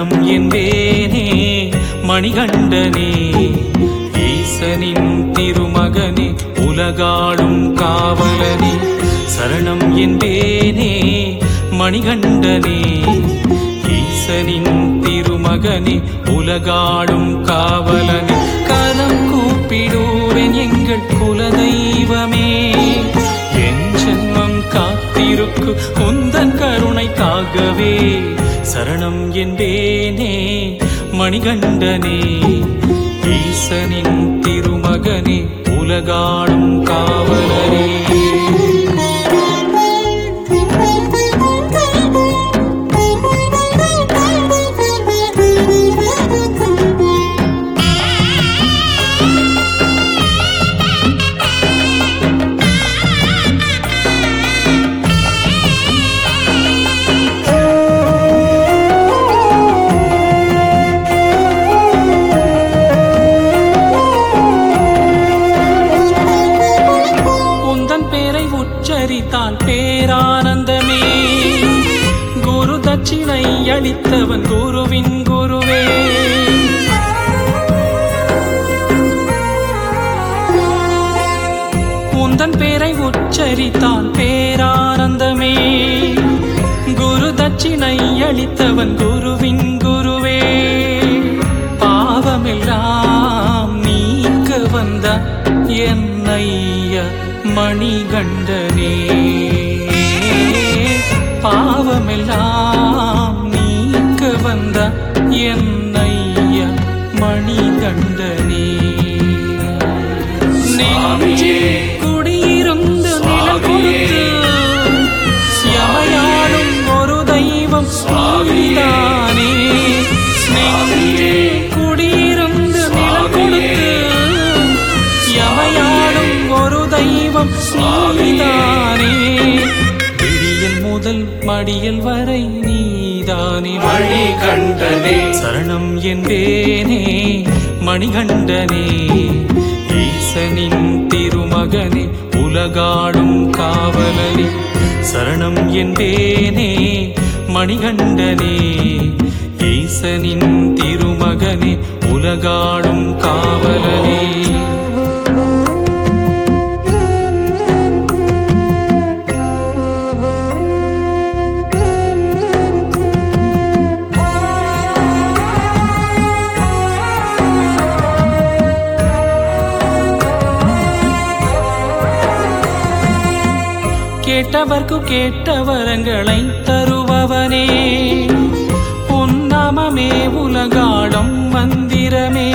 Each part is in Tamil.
சரணம் என்பேனே மணிகண்டனே ஈசனின் திருமகனே உலகாடும் காவலனே சரணம் என்பேனே மணிகண்டனே ஈசனின் திருமகனே உலகாடும் காவலனே கரம் கூப்பிடுவேன் எங்கள் குலதெய்வமே என் ஜென்மம் காத்திருக்கு உந்தன் கருணைக்காகவே சரணம் என்பேனே மணிகண்டனே ஈசனின் திருமகனே உலகாடும் காவலனே உந்தன் பேரை உச்சரித்தால் பேரானந்தமே குரு தட்சிணை அளித்தவன் குருவின் குருவே உந்தன் பேரை உச்சரித்தால் பேரானந்தமே குரு தட்சிணை அளித்தவன் குருவின் குருவே பாவமெல்லாம் நீக்க வந்த என்னைய மணிகண்டனே பாவமெல்லாம் நீக்க வந்த என்னைய மணிகண்டனே நெஞ்சில் குடியிருந்து நிழல் கொடுத்து யமையாடும் ஒரு தெய்வம் நீதானே நெஞ்சில் குடியிருந்து நிழல் கொடுத்து யமையாடும் ஒரு தெய்வம் நீதானே விடியல் முதல் மடியல் வரை நீதானே மணிகண்டனே சரணம் என்பேனே மணிகண்டனே ஈசனின் திருமகனே உலகாடும் காவலனே சரணம் என்பேனே மணிகண்டனே ஈசனின் திருமகனே உலகாடும் காவலனே கேட்டவர்க்கு கேட்ட வரங்களை தருபவனே உன்னாமமே உலகாடும் மந்திரமே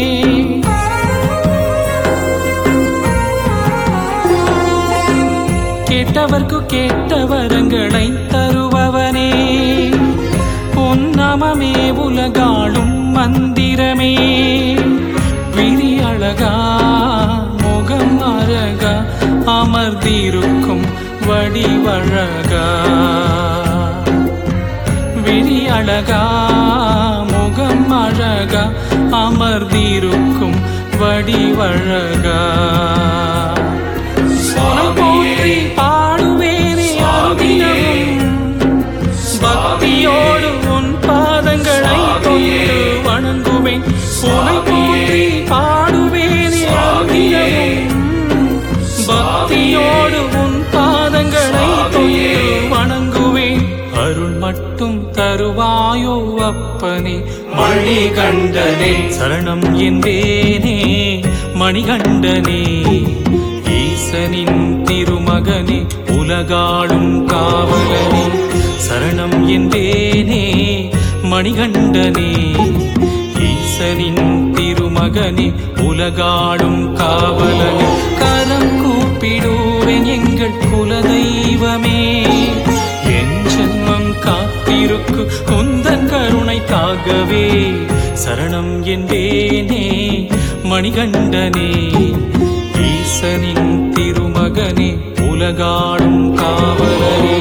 கேட்டவர்க்கு கேட்ட வரங்களை தருபவனே பொன்னமமே உலகாளும் மந்திரமே விரி அழகா முகம் அழகா அமர்ந்திருக்கும் வடிவழகா விழி அழகா முகம் அழகா அமர்ந்திருக்கும் வடிவழகா உனை போற்றி பாடுவேனே அனுதினமும் பக்தியோடு உன் பாதங்களை தொட்டு வணங்குவேன் உனை போற்றி பாடுவேனே அனுதினமும் பக்தியோடு உன் பாதங்களை தொட்டு வணங்குவேன் அருள் மட்டும் தருவாயோ அப்பனே மணிகண்டனே சரணம் என்பேனே மணிகண்டனே ஈசனின் திருமகனே உலகாடும் காவலனே சரணம் என்பேனே மணிகண்டனே ஈசனின் திருமகனே உலகாடும் காவலனே கரம் கூப்பிடுவேன் எங்கள் குலதெய்வமே என் ஜென்மம் காத்திருக்கு குந்தன் கருணைக்காகவே சரணம் என்பேனே மணிகண்டனே ஈசனின் திருமகனே உலகாடும் காவலனே